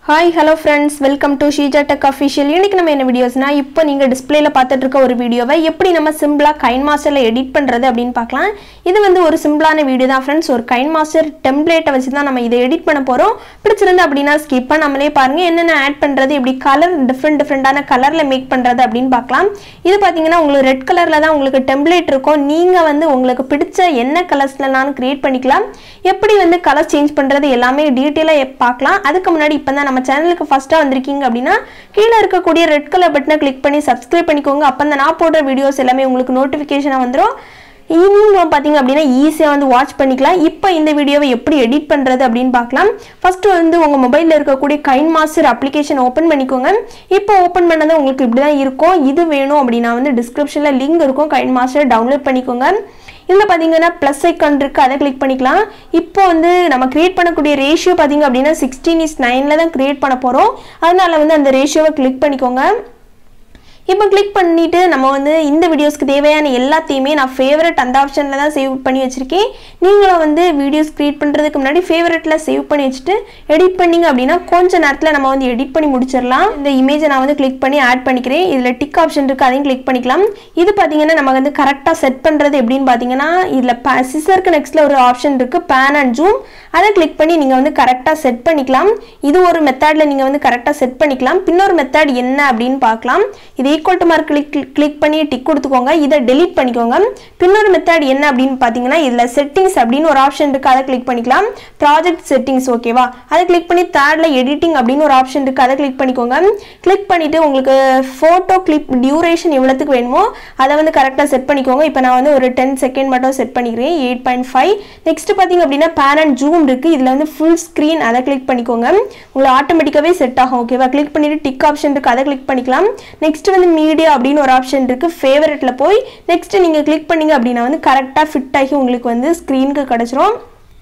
hi hello friends welcome to Sheeja tech official இன்னைக்கு நம்ம என்ன வீடியோஸ்னா இப்போ நீங்கள் டிஸ்பிளேல பார்த்துட்டு இருக்க ஒரு வீடியோவை எப்படி நம்ம சிம்பிளாக கைன் மாஸ்டரில் எடிட் பண்ணுறது அப்படின்னு பார்க்கலாம் இது வந்து ஒரு சிம்பிளான வீடியோ தான் ஃப்ரெண்ட்ஸ் ஒரு கைன் மாஸ்டர் டெம்ப்ளேட்டை வச்சு தான் நம்ம இதை எடிட் பண்ண போகிறோம் பிடிச்சிருந்து அப்படின்னா ஸ்கிப் பண்ணாமலே பாருங்கள் என்னென்ன ஆட் பண்ணுறது இப்படி கலர் டிஃப்ரெண்ட் டிஃப்ரெண்ட்டான கலரில் மேக் பண்ணுறது அப்படின்னு பார்க்கலாம் இது பார்த்தீங்கன்னா உங்களுக்கு ரெட் கலரில் தான் உங்களுக்கு டெம்ப்ளேட் இருக்கும் நீங்கள் வந்து உங்களுக்கு பிடிச்ச என்ன கலர்ஸ்லனாலும் க்ரியேட் பண்ணிக்கலாம் எப்படி வந்து கலர் சேஞ்ச் பண்ணுறது எல்லாமே டீட்டெயிலாக பார்க்கலாம் அதுக்கு முன்னாடி இப்போ தான் நம்ம சேனலுக்கு ஃபஸ்ட்டாக வந்திருக்கீங்க அப்படின்னா கீழே இருக்கக்கூடிய ரெட் கலர் பட்டனை கிளிக் பண்ணி சப்ஸ்கிரைப் பண்ணிக்கோங்க அப்போ தான் நான் போடுற வீடியோஸ் எல்லாமே உங்களுக்கு நோட்டிஃபிகேஷனாக வந்துடும் இன்னும் பார்த்தீங்க அப்படின்னா ஈஸியாக வந்து வாட்ச் பண்ணிக்கலாம் இப்போ இந்த வீடியோவை எப்படி எடிட் பண்ணுறது அப்படின்னு பார்க்கலாம் ஃபஸ்ட்டு வந்து உங்கள் மொபைலில் இருக்கக்கூடிய கைன் மாஸ்டர் அப்ளிகேஷன் ஓப்பன் பண்ணிக்கோங்க இப்போ ஓப்பன் பண்ணது உங்களுக்கு இப்படி தான் இருக்கும் இது வேணும் அப்படின்னா வந்து டிஸ்கிரிப்ஷனில் லிங்க் இருக்கும் கைன் மாஸ்டர் டவுன்லோட் பண்ணிக்கோங்க இதில் பார்த்தீங்கன்னா ப்ளஸ் ஐக்கான் இருக்குது அதை கிளிக் பண்ணிக்கலாம் இப்போ வந்து நம்ம கிரியேட் பண்ணக்கூடிய ரேஷியோ பார்த்தீங்க அப்படின்னா சிக்ஸ்டீன் இஸ் நைனில் தான் கிரியேட் பண்ண போகிறோம் அதனால வந்து அந்த ரேஷியோவை கிளிக் பண்ணிக்கோங்க இப்போ கிளிக் பண்ணிவிட்டு நம்ம வந்து இந்த வீடியோஸ்க்கு தேவையான எல்லாத்தையுமே நான் ஃபேவரட் அந்த ஆப்ஷனில் தான் சேவ் பண்ணி வச்சுருக்கேன் நீங்களும் வந்து வீடியோஸ் க்ரியேட் பண்ணுறதுக்கு முன்னாடி ஃபேவரட்டில் சேவ் பண்ணி வச்சுட்டு எடிட் பண்ணிங்க அப்படின்னா கொஞ்ச நேரத்தில் நம்ம வந்து எடிட் பண்ணி முடிச்சிடலாம் இந்த இமேஜை நான் வந்து கிளிக் பண்ணி ஆட் பண்ணிக்கிறேன் இதில் டிக் ஆப்ஷன் இருக்குது அதையும் கிளிக் பண்ணிக்கலாம் இது பார்த்தீங்கன்னா நம்ம வந்து கரெக்டாக செட் பண்ணுறது எப்படின்னு பார்த்தீங்கன்னா இதில் ப சிசருக்கு நெக்ஸ்ட்டில் ஒரு ஆப்ஷன் இருக்குது பேன் அண்ட் ஜூம் அதை கிளிக் பண்ணி நீங்கள் வந்து கரெக்டாக செட் பண்ணிக்கலாம் இது ஒரு மெத்தடில் நீங்கள் வந்து கரெக்டாக செட் பண்ணிக்கலாம் பின்னொரு மெத்தட் என்ன அப்படின்னு பார்க்கலாம் இது equal to mark click click பண்ணி டிக் கொடுத்துக்கோங்க இதை டெலீட் பண்ணிக்கோங்க பின்னொரு மெத்தட் என்ன அப்படின்னு பார்த்தீங்கன்னா இதில் செட்டிங்ஸ் அப்படின்னு ஒரு ஆப்ஷன் இருக்குது அதை கிளிக் பண்ணிக்கலாம் ப்ராஜெக்ட் செட்டிங்ஸ் ஓகேவா அதை கிளிக் பண்ணி தேர்டில் எடிட்டிங் அப்படின்னு ஒரு ஆப்ஷன் இருக்குது அதை கிளிக் பண்ணிக்கோங்க கிளிக் பண்ணிவிட்டு உங்களுக்கு ஃபோட்டோ கிளிப் டியூரேஷன் எவ்வளோத்துக்கு வேணுமோ அதை வந்து கரெக்டாக செட் பண்ணிக்கோங்க இப்போ நான் வந்து ஒரு டென் செகண்ட் மட்டும் செட் பண்ணிக்கிறேன் எயிட் பாயிண்ட் ஃபைவ் நெக்ஸ்ட் பார்த்தீங்க அப்படின்னா பேன் அண்ட் ஜூம் இருக்குது இதில் வந்து ஃபுல் ஸ்க்ரீன் அதை கிளிக் பண்ணிக்கோங்க உங்களுக்கு ஆட்டோமேட்டிக்காகவே செட் ஆகும் ஓகேவா கிளிக் பண்ணிவிட்டு டிக் ஆப்ஷன் இருக்குது அதை கிளிக் பண்ணிக்கலாம் நெக்ஸ்ட் வந்து மீடியா அப்படின்னு ஒரு ஆப்ஷன் இருக்குது ஃபேவரட்டில் போய் நெக்ஸ்ட் நீங்கள் கிளிக் பண்ணீங்க அப்படின்னா வந்து கரெக்டாக ஃபிட் ஆகி உங்களுக்கு வந்து ஸ்க்ரீனுக்கு கிடச்சிரும்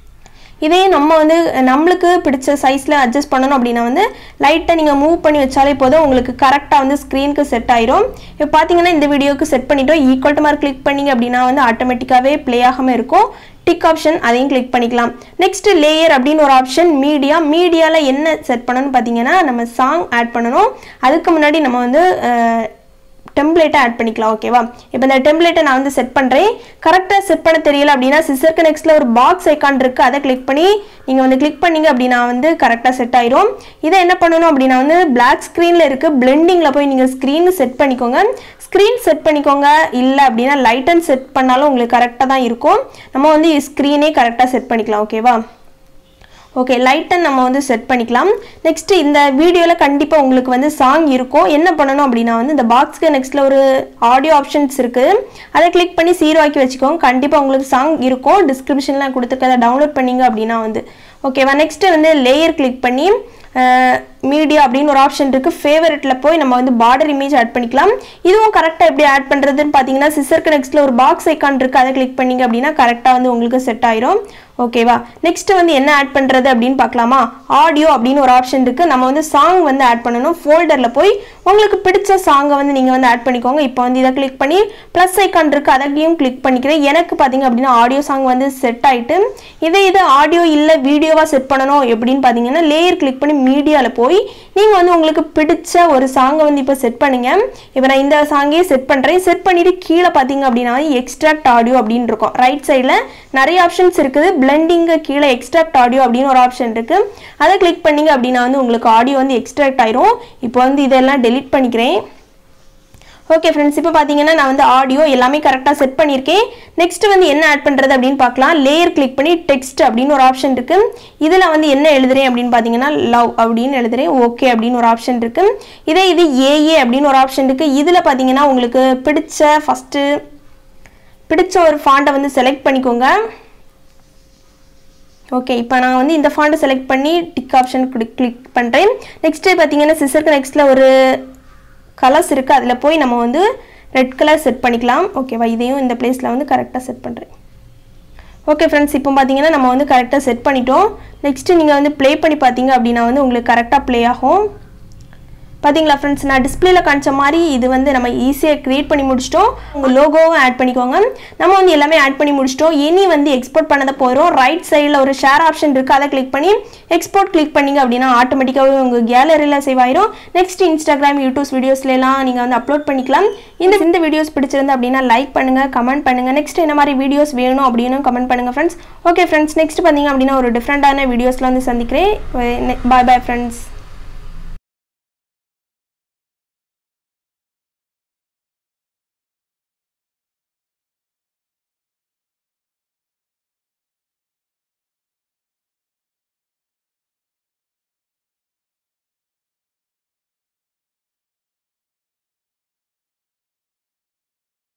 இதே நம்ம வந்து நம்மளுக்கு பிடிச்ச சைஸில் அட்ஜஸ்ட் பண்ணணும் அப்படின்னா வந்து லைட்டாக நீங்கள் மூவ் பண்ணி வச்சாலே போதும் உங்களுக்கு கரெக்டாக வந்து ஸ்க்ரீனுக்கு செட் ஆயிரும் இப்போ பார்த்தீங்கன்னா இந்த வீடியோக்கு செட் பண்ணிட்டோம் ஈக்குவல் டு மார்க் கிளிக் பண்ணிங்க அப்படின்னா வந்து ஆட்டோமேட்டிக்காகவே ப்ளே ஆகாமல் இருக்கும் டிக் ஆப்ஷன் அதையும் கிளிக் பண்ணிக்கலாம் நெக்ஸ்ட் லேயர் அப்படின்னு ஒரு ஆப்ஷன் மீடியா மீடியாவில் என்ன செட் பண்ணணும்னு பார்த்தீங்கன்னா நம்ம சாங் ஆட் பண்ணணும் அதுக்கு முன்னாடி நம்ம வந்து டெம்ப்ளேட்டை ஆட் பண்ணிக்கலாம் ஓகேவா இப்போ இந்த டெம்ப்ளேட்டை நான் வந்து செட் பண்ணுறேன் கரெக்டாக செட் பண்ண தெரியல அப்படின்னா சிசருக்கு நெக்ஸ்ட்டில் ஒரு பாக்ஸ் ஐக்கான் இருக்குது அதை கிளிக் பண்ணி நீங்கள் வந்து கிளிக் பண்ணீங்க அப்படின்னா வந்து கரெக்டாக செட் ஆயிரும் இதை என்ன பண்ணணும் அப்படின்னா வந்து பிளாக் ஸ்க்ரீனில் இருக்குது பிளெண்டிங்கில் போய் நீங்கள் ஸ்க்ரீன் செட் பண்ணிக்கோங்க ஸ்க்ரீன் செட் பண்ணிக்கோங்க இல்லை அப்படின்னா லைட் அண்ட் செட் பண்ணாலும் உங்களுக்கு கரெக்டாக தான் இருக்கும் நம்ம வந்து ஸ்க்ரீனே கரெக்டாக செட் பண்ணிக்கலாம் ஓகேவா ஓகே லைட்டன் நம்ம வந்து செட் பண்ணிக்கலாம் நெக்ஸ்ட் இந்த வீடியோவில் கண்டிப்பாக உங்களுக்கு வந்து சாங் இருக்கும் என்ன பண்ணணும் அப்படின்னா வந்து இந்த பாக்ஸ்க்கு நெக்ஸ்ட்டில் ஒரு ஆடியோ ஆப்ஷன்ஸ் இருக்குது அதை கிளிக் பண்ணி சீரோ ஆக்கி வச்சுக்கோங்க கண்டிப்பாக உங்களுக்கு சாங் இருக்கும் டிஸ்கிரிப்ஷனில் கொடுத்துருக்கதை டவுன்லோட் பண்ணிங்க அப்படின்னா வந்து ஓகேவா நெக்ஸ்ட்டு வந்து லேயர் கிளிக் பண்ணி மீடியா அப்படின்னு ஒரு ஆப்ஷன் இருக்குது ஃபேவரட்டில் போய் நம்ம வந்து பார்டர் இமேஜ் ஆட் பண்ணிக்கலாம் இதுவும் கரெக்டாக எப்படி ஆட் பண்ணுறதுன்னு பார்த்தீங்கன்னா சிசருக்கு நெக்ஸ்ட்டில் ஒரு பாக்ஸ் ஐக்கான் இருக்குது அதை கிளிக் பண்ணிங்க அப்படின்னா கரெக்டாக வந்து உங்களுக்கு செட் ஆயிரும் ஓகேவா நெக்ஸ்ட் வந்து என்ன ஆட் பண்ணுறது அப்படின்னு பார்க்கலாமா ஆடியோ அப்படின்னு ஒரு ஆப்ஷன் இருக்குது நம்ம வந்து சாங் வந்து ஆட் பண்ணணும் ஃபோல்டரில் போய் உங்களுக்கு பிடிச்ச சாங்கை வந்து நீங்கள் வந்து ஆட் பண்ணிக்கோங்க இப்போ வந்து இதை கிளிக் பண்ணி ப்ளஸ் ஐக்கான் இருக்குது அதையும் கிளிக் பண்ணிக்கிறேன் எனக்கு பார்த்தீங்க அப்படின்னா ஆடியோ சாங் வந்து செட் ஆகிட்டு இதே இது ஆடியோ இல்லை வீடியோவாக செட் பண்ணணும் எப்படின்னு பார்த்தீங்கன்னா லேயர் கிளிக் பண்ணி மீடியாவில் போய் நீங்கள் வந்து உங்களுக்கு பிடிச்ச ஒரு சாங்கை வந்து இப்போ செட் பண்ணுங்க இப்போ நான் இந்த சாங்கே செட் பண்ணுறேன் செட் பண்ணிவிட்டு கீழே பார்த்தீங்க அப்படின்னா எக்ஸ்ட்ராக்ட் ஆடியோ அப்படின்னு இருக்கும் ரைட் சைடில் நிறைய ஆப்ஷன்ஸ் இருக்குது பிளெண்டிங்கு கீழே எக்ஸ்ட்ராக்ட் ஆடியோ அப்படின்னு ஒரு ஆப்ஷன் இருக்குது அதை கிளிக் பண்ணிங்க அப்படின்னா வந்து உங்களுக்கு ஆடியோ வந்து எக்ஸ்ட்ராக்ட் ஆயிரும் இப்போ வந்து இதெல்லாம் டெலிட் பண்ணிக்கிறேன் ஓகே ஃப்ரெண்ட்ஸ் இப்போ பார்த்தீங்கன்னா நான் வந்து ஆடியோ எல்லாமே கரெக்டாக செட் பண்ணியிருக்கேன் நெக்ஸ்ட் வந்து என்ன ஆட் பண்ணுறது அப்படின்னு பார்க்கலாம் லேயர் கிளிக் பண்ணி டெக்ஸ்ட் அப்படின்னு ஒரு ஆப்ஷன் இருக்குது இதில் வந்து என்ன எழுதுறேன் அப்படின்னு பார்த்தீங்கன்னா லவ் அப்படின்னு எழுதுறேன் ஓகே அப்படின்னு ஒரு ஆப்ஷன் இருக்குது இதே இது ஏஏ அப்படின்னு ஒரு ஆப்ஷன் இருக்குது இதில் பார்த்தீங்கன்னா உங்களுக்கு பிடிச்ச ஃபஸ்ட்டு பிடிச்ச ஒரு ஃபாண்ட்டை வந்து செலக்ட் பண்ணிக்கோங்க ஓகே இப்போ நான் வந்து இந்த ஃபாண்ட்டை செலக்ட் பண்ணி டிக் ஆப்ஷன் கிளிக் பண்ணுறேன் நெக்ஸ்ட்டு பார்த்தீங்கன்னா சிசருக்கு நெக்ஸ்ட்டில் ஒரு கலர்ஸ் இருக்குது அதில் போய் நம்ம வந்து ரெட் கலர் செட் பண்ணிக்கலாம் ஓகேவா இதையும் இந்த பிளேஸில் வந்து கரெக்டாக செட் பண்ணுறேன் ஓகே ஃப்ரெண்ட்ஸ் இப்போ பார்த்தீங்கன்னா நம்ம வந்து கரெக்டாக செட் பண்ணிட்டோம் நெக்ஸ்ட்டு நீங்கள் வந்து ப்ளே பண்ணி பார்த்தீங்க அப்படின்னா வந்து உங்களுக்கு கரெக்டாக ப்ளே ஆகும் பார்த்தீங்களா ஃப்ரெண்ட்ஸ் நான் டிஸ்பிளேல காமிச்ச மாதிரி இது வந்து நம்ம ஈஸியாக க்ரியேட் பண்ணி முடிச்சிட்டோம் உங்கள் லோகோவும் ஆட் பண்ணிக்கோங்க நம்ம வந்து எல்லாமே ஆட் பண்ணி முடிச்சிட்டோம் இனி வந்து எக்ஸ்போர்ட் பண்ணதை போகிறோம் ரைட் சைடில் ஒரு ஷேர் ஆப்ஷன் இருக்குது அதை கிளிக் பண்ணி எக்ஸ்போர்ட் கிளிக் பண்ணீங்க அப்படின்னா ஆட்டோமேட்டிக்காகவே உங்கள் கேலரியில் சேவ் ஆயிரும் நெக்ஸ்ட் இன்ஸ்டாகிராம் யூடியூப்ஸ் வீடியோஸ்லாம் நீங்கள் வந்து அப்லோட் பண்ணிக்கலாம் இந்த இந்த வீடியோஸ் பிடிச்சிருந்து அப்படின்னா லைக் பண்ணுங்கள் கமெண்ட் பண்ணுங்கள் நெக்ஸ்ட் என்ன மாதிரி வீடியோஸ் வேணும் அப்படின்னு கமெண்ட் பண்ணுங்கள் ஃப்ரெண்ட்ஸ் ஓகே ஃப்ரெண்ட்ஸ் நெக்ஸ்ட் பார்த்தீங்க அப்படின்னா ஒரு டிஃப்ரெண்ட்டான வீடியோஸில் வந்து சந்திக்கிறேன் பாய் பாய் ஃப்ரெண்ட்ஸ்